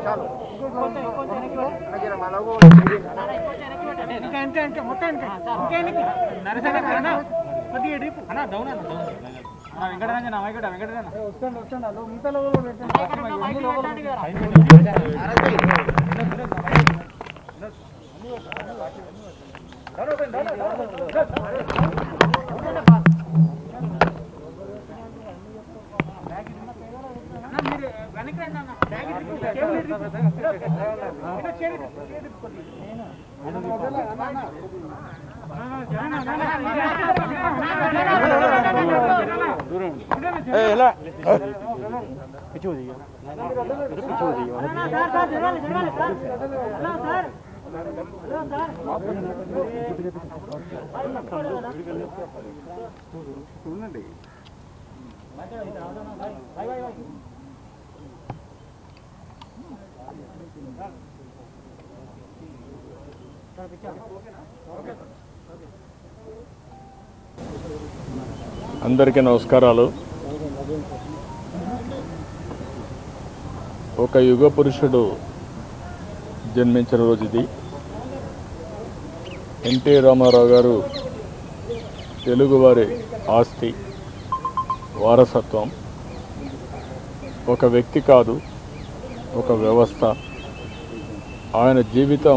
చాలు ఇంకా ఇంకా ఇంకా మొత్తం ఇంకా ఇంకా ఎన్నికి నరసంగా అన్న కొద్దిగా డీప్ అన్న డౌన్ అన్న డౌన్ అన్న వెంకటరంజన మైకట వెంకటరన్న వస్తాను వస్తాను లో మిగతా లోగోలు పెట్టండి అన్న మీరు వెనక్కి రండి అన్న బ్యాగ్ ఇటు కేబుల్ ఇటు ఇలా చేయండి చేయండి కొద్దిగా అందరికీ నమస్కారాలు ఒక యుగ పురుషుడు జన్మించిన రోజు ఇది ఎన్టీ రామారావు గారు తెలుగువారి ఆస్తి వారసత్వం ఒక వ్యక్తి కాదు ఒక వ్యవస్థ ఆయన జీవితం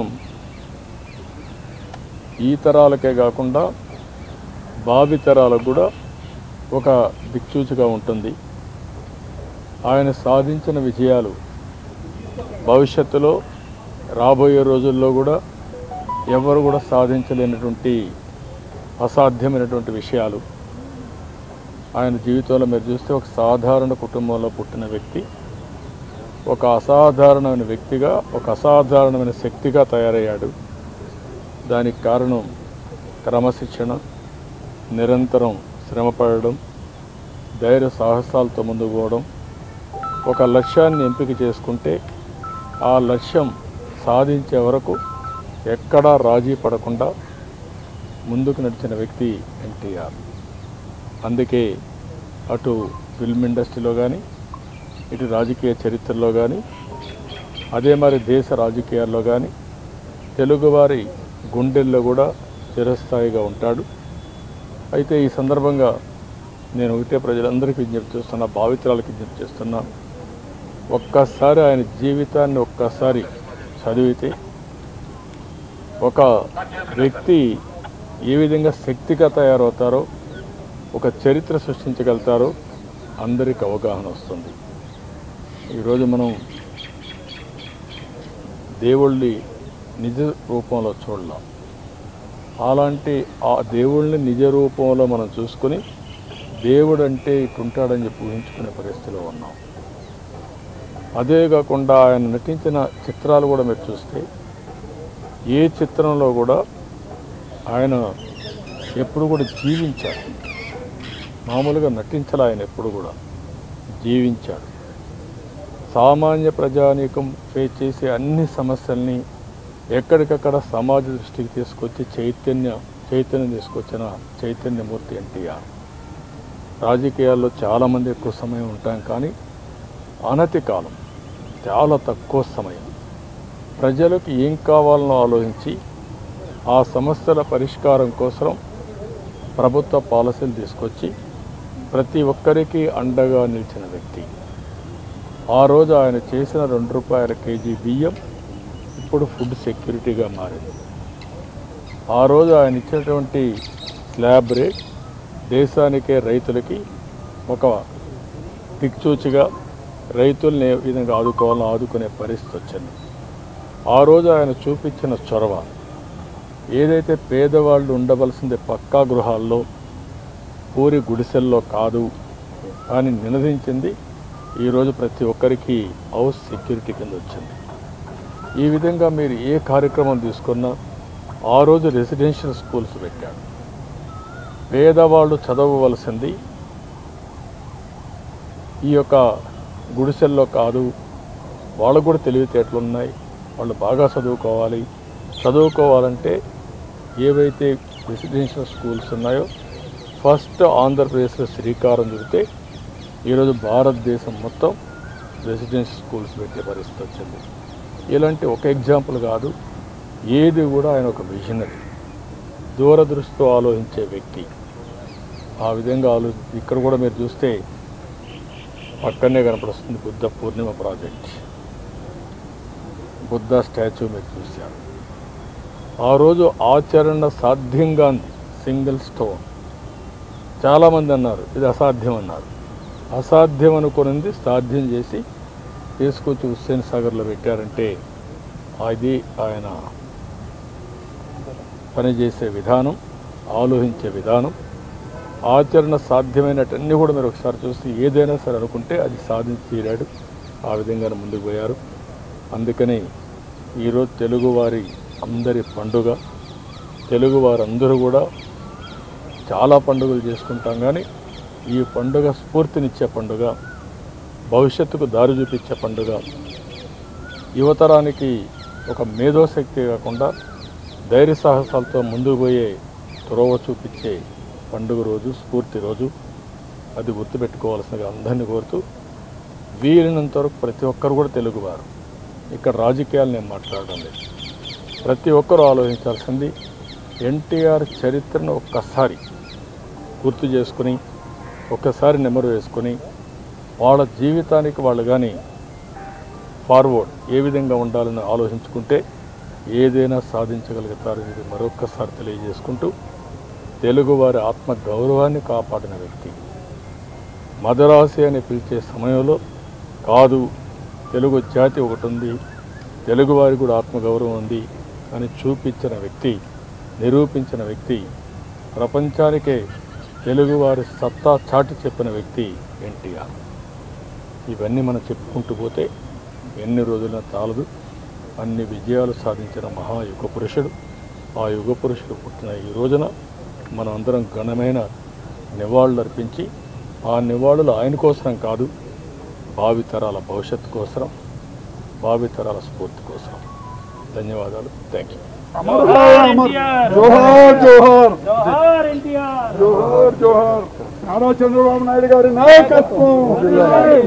ఈ తరాలకే కాకుండా భావితరాలకు కూడా ఒక దిక్సూచిగా ఉంటుంది ఆయన సాధించిన విజయాలు భవిష్యత్తులో రాబోయే రోజుల్లో కూడా ఎవరు కూడా సాధించలేనటువంటి అసాధ్యమైనటువంటి విషయాలు ఆయన జీవితంలో మీరు చూస్తే ఒక సాధారణ కుటుంబంలో పుట్టిన వ్యక్తి ఒక అసాధారణమైన వ్యక్తిగా ఒక అసాధారణమైన శక్తిగా తయారయ్యాడు దానికి కారణం క్రమశిక్షణ నిరంతరం శ్రమపడడం ధైర్య సాహసాలతో ముందుకు పోవడం ఒక లక్ష్యాన్ని ఎంపిక చేసుకుంటే ఆ లక్ష్యం సాధించే వరకు ఎక్కడా రాజీ పడకుండా ముందుకు నడిచిన వ్యక్తి ఎన్టీఆర్ అందుకే అటు ఫిల్మ్ ఇండస్ట్రీలో కానీ ఇటు రాజకీయ చరిత్రలో కానీ అదే మరి దేశ రాజకీయాల్లో కానీ తెలుగువారి గుండెల్లో కూడా చిరస్థాయిగా ఉంటాడు అయితే ఈ సందర్భంగా నేను ఒకటే ప్రజలందరికీ విజ్ఞప్తి చేస్తున్నా భావితరాలకు విజ్ఞప్తి చేస్తున్నా ఒక్కసారి ఆయన జీవితాన్ని ఒక్కసారి చదివితే ఒక వ్యక్తి ఏ విధంగా శక్తిగా తయారవుతారో ఒక చరిత్ర సృష్టించగలుగుతారో అందరికి అవగాహన వస్తుంది ఈరోజు మనం దేవుళ్ళని నిజ రూపంలో చూడలేం అలాంటి ఆ దేవుళ్ళని నిజ రూపంలో మనం చూసుకొని దేవుడు అంటే ఇటుంటాడని చెప్పి ఊహించుకునే పరిస్థితిలో ఉన్నాం అదే కాకుండా ఆయన నటించిన చిత్రాలు కూడా మీరు చూస్తే ఏ చిత్రంలో కూడా ఆయన ఎప్పుడు కూడా జీవించాడు మామూలుగా నటించాలి ఆయన ఎప్పుడు కూడా జీవించాడు సామాన్య ప్రజానీకం ఫేస్ చేసే అన్ని సమస్యల్ని ఎక్కడికక్కడ సమాజ దృష్టికి తీసుకొచ్చి చైతన్య చైతన్యం తీసుకొచ్చిన చైతన్యమూర్తి ఎన్టీఆర్ రాజకీయాల్లో చాలామంది ఎక్కువ సమయం ఉంటాం కానీ అనతి కాలం చాలా తక్కువ సమయం ప్రజలకు ఏం కావాలనో ఆలోచించి ఆ సమస్యల పరిష్కారం కోసం ప్రభుత్వ పాలసీలు తీసుకొచ్చి ప్రతి ఒక్కరికి అండగా నిలిచిన వ్యక్తి ఆ రోజు ఆయన చేసిన రెండు రూపాయల కేజీ బియ్యం ఇప్పుడు ఫుడ్ సెక్యూరిటీగా మారింది ఆ రోజు ఆయన ఇచ్చినటువంటి స్లాబ్ రేట్ దేశానికే రైతులకి ఒక దిక్చూచిగా రైతుల్ని ఏ విధంగా ఆదుకోవాలో ఆదుకునే పరిస్థితి వచ్చింది ఆ రోజు ఆయన చూపించిన చొరవ ఏదైతే పేదవాళ్ళు ఉండవలసింది పక్కా గృహాల్లో పూరి గుడిసెల్లో కాదు అని నినదించింది ఈరోజు ప్రతి ఒక్కరికి హౌస్ సెక్యూరిటీ కింద వచ్చింది ఈ విధంగా మీరు ఏ కార్యక్రమం తీసుకున్నా ఆ రోజు రెసిడెన్షియల్ స్కూల్స్ పెట్టాడు పేదవాళ్ళు చదవవలసింది ఈ యొక్క గుడిసెల్లో కాదు వాళ్ళకు కూడా తెలివితేటలు ఉన్నాయి వాళ్ళు బాగా చదువుకోవాలి చదువుకోవాలంటే ఏవైతే రెసిడెన్షియల్ స్కూల్స్ ఉన్నాయో ఫస్ట్ ఆంధ్రప్రదేశ్లో శ్రీకారం చుడితే ఈరోజు భారతదేశం మొత్తం రెసిడెన్షియల్ స్కూల్స్ పెట్టే పరిస్థితి వచ్చింది ఇలాంటి ఒక ఎగ్జాంపుల్ కాదు ఏది కూడా ఆయన ఒక విజనరీ దూరదృష్టితో ఆలోచించే వ్యక్తి ఆ విధంగా ఆలో ఇక్కడ కూడా మీరు చూస్తే పక్కనే కనపడుస్తుంది బుద్ధ పూర్ణిమ ప్రాజెక్ట్ బుద్ధ స్టాచ్యూ మీరు చూశారు ఆ రోజు ఆచరణ సాధ్యంగా ఉంది సింగిల్ స్టోన్ చాలామంది అన్నారు ఇది అసాధ్యం అన్నారు అసాధ్యం అనుకున్నది సాధ్యం చేసి తీసుకొచ్చి హుస్సేన్ సాగర్లో పెట్టారంటే అది ఆయన పనిచేసే విధానం ఆలోచించే విధానం ఆచరణ సాధ్యమైనటన్నీ కూడా మీరు ఒకసారి చూసి ఏదైనా సరే అనుకుంటే అది సాధించి తీరాడు ఆ విధంగానే ముందుకు పోయారు అందుకని ఈరోజు తెలుగువారి అందరి పండుగ తెలుగు వారందరూ కూడా చాలా పండుగలు చేసుకుంటాం కానీ ఈ పండుగ స్ఫూర్తినిచ్చే పండుగ భవిష్యత్తుకు దారి చూపించే పండుగ యువతరానికి ఒక మేధోశక్తి కాకుండా ధైర్య సాహసాలతో ముందుకు పోయే త్రోవ చూపించే పండుగ రోజు స్ఫూర్తి రోజు అది గుర్తుపెట్టుకోవాల్సిందిగా అందరినీ కోరుతూ వీలైనంత వరకు ప్రతి ఒక్కరు కూడా తెలుగువారు ఇక్కడ రాజకీయాలు నేను మాట్లాడడం లేదు ప్రతి ఒక్కరూ ఆలోచించాల్సింది ఎన్టీఆర్ చరిత్రను ఒక్కసారి గుర్తు చేసుకుని ఒక్కసారి నెమరు వేసుకుని వాళ్ళ జీవితానికి వాళ్ళు కానీ ఫార్వర్డ్ ఏ విధంగా ఉండాలని ఆలోచించుకుంటే ఏదైనా సాధించగలుగుతారు ఇది మరొక్కసారి తెలియజేసుకుంటూ తెలుగువారి ఆత్మ గౌరవాన్ని కాపాడిన వ్యక్తి మదరాసి అని పిలిచే సమయంలో కాదు తెలుగు జాతి ఒకటి ఉంది తెలుగువారికి కూడా ఆత్మగౌరవం ఉంది అని చూపించిన వ్యక్తి నిరూపించిన వ్యక్తి ప్రపంచానికే తెలుగువారి సత్తా చాటి చెప్పిన వ్యక్తి ఎన్టీఆర్ ఇవన్నీ మనం చెప్పుకుంటూ పోతే ఎన్ని రోజుల చాలదు అన్ని విజయాలు సాధించిన మహాయుగ పురుషుడు ఆ యుగ పురుషుడు పుట్టిన ఈ రోజున మనం అందరం ఘనమైన నివాళులు అర్పించి ఆ నివాళులు ఆయన కోసం కాదు భావితరాల భవిష్యత్తు కోసం భావితరాల స్ఫూర్తి కోసం ధన్యవాదాలు థ్యాంక్ యూ జోహార్ జోహార్ జోహార్ ఎన్టీఆర్ జోహార్ జోహార్ నారా చంద్రబాబు నాయుడు గారి నాయకత్వం